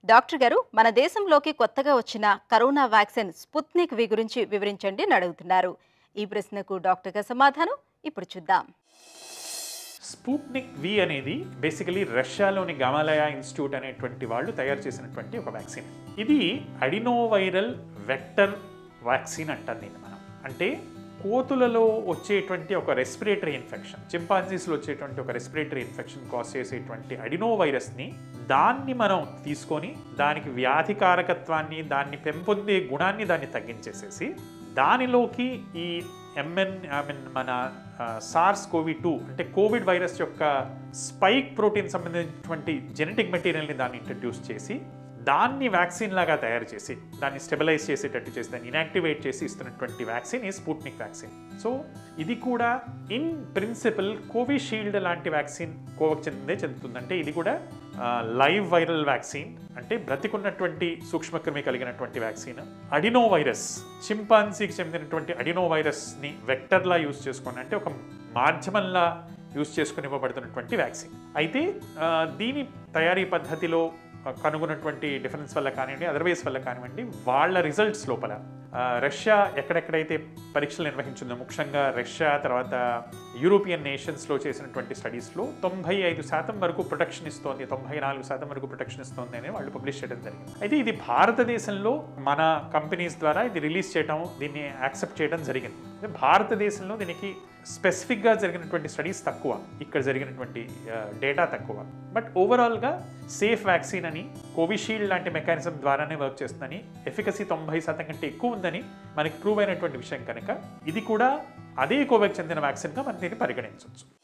doctor గారు మన దేశంలోకి కొత్తగా వచ్చిన కరోనా వ్యాక్సిన్ స్పుత్నిక్ వి గురించి వివరించండి అని అడుగుతున్నారు ఈ ప్రశ్నకు డాక్టర్ గారి సమాధానం ఇప్పుడు చూద్దాం స్పూట్నిక్ వి అనేది బేసికలీ రష్యాలోని గమాలయ ఇన్స్టిట్యూట్ అనేటువంటి వాళ్ళు తయారు చేసినటువంటి ఒక వ్యాక్సిన్ ఇది అడినోవైరల్ వెక్టర్ వ్యాక్సిన్ అంటాం దీన్ని మనం అంటే కోతులలో వచ్చేటువంటి ఒక రెస్పిరేటరీ ఇన్ఫెక్షన్ చింపాంజీస్లో వచ్చేటువంటి ఒక రెస్పిరేటరీ ఇన్ఫెక్షన్ కాజ్ చేసేటువంటి అడినో వైరస్ని దాన్ని మనం తీసుకొని దానికి వ్యాధికారకత్వాన్ని దాన్ని పెంపొందే గుణాన్ని దాన్ని తగ్గించేసేసి దానిలోకి ఈ ఎంఎన్ ఐ మీన్ మన సార్స్ కోవి టూ అంటే కోవిడ్ వైరస్ యొక్క స్పైక్ ప్రోటీన్ సంబంధించినటువంటి జెనెటిక్ మెటీరియల్ని దాన్ని ఇంట్రడ్యూస్ చేసి దాన్ని వ్యాక్సిన్ లాగా తయారు చేసి దాన్ని స్టెబిలైజ్ చేసేటట్టు చేసి దాన్ని ఇనాక్టివేట్ చేసి ఇస్తున్నటువంటి వ్యాక్సిన్ ఈ స్పూట్నిక్ వ్యాక్సిన్ సో ఇది కూడా ఇన్ ప్రిన్సిపల్ కోవిషీల్డ్ లాంటి వ్యాక్సిన్ కోవకు చెందే చెందుతుంది అంటే ఇది కూడా లైవ్ వైరల్ వ్యాక్సిన్ అంటే బ్రతికున్నటువంటి సూక్ష్మక్రిమి కలిగినటువంటి వ్యాక్సిన్ అడినో వైరస్ చింపాన్సీకి చెందినటువంటి అడినో వైరస్ని వెక్టర్లా యూజ్ చేసుకొని అంటే ఒక మాధ్యమంలా యూజ్ చేసుకుని ఇవ్వబడుతున్నటువంటి వ్యాక్సిన్ అయితే ఆ, దీని తయారీ పద్ధతిలో కనుగొన్నటువంటి డిఫరెన్స్ వల్ల కానివ్వండి అదర్వైజ్ వల్ల కానివ్వండి వాళ్ళ రిజల్ట్స్ లోపల ఆ, రష్యా ఎక్కడెక్కడైతే పరీక్షలు నిర్వహించిందో ముఖ్యంగా రష్యా తర్వాత యూరోపియన్ నేషన్స్లో చేసినటువంటి స్టడీస్లో తొంభై ఐదు శాతం వరకు ప్రొటెక్షన్ ఇస్తోంది తొంభై నాలుగు శాతం వరకు ప్రొటెక్షన్ ఇస్తోంది అని వాళ్ళు పబ్లిష్ చేయడం జరిగింది అయితే ఇది భారతదేశంలో మన కంపెనీస్ ద్వారా ఇది రిలీజ్ చేయడం దీన్ని యాక్సెప్ట్ చేయడం జరిగింది అయితే భారతదేశంలో దీనికి స్పెసిఫిక్గా జరిగినటువంటి స్టడీస్ తక్కువ ఇక్కడ జరిగినటువంటి డేటా తక్కువ బట్ ఓవరాల్గా సేఫ్ వ్యాక్సిన్ అని కోవిషీల్డ్ లాంటి మెకానిజం ద్వారానే వర్క్ చేస్తుందని ఎఫికసీ తొంభై శాతం కంటే ఎక్కువ ఉందని మనకి ప్రూవ్ అయినటువంటి విషయం కనుక ఇది కూడా అదే కోవిడ్ చెందిన వ్యాక్సిన్గా మనం దీన్ని పరిగణించవచ్చు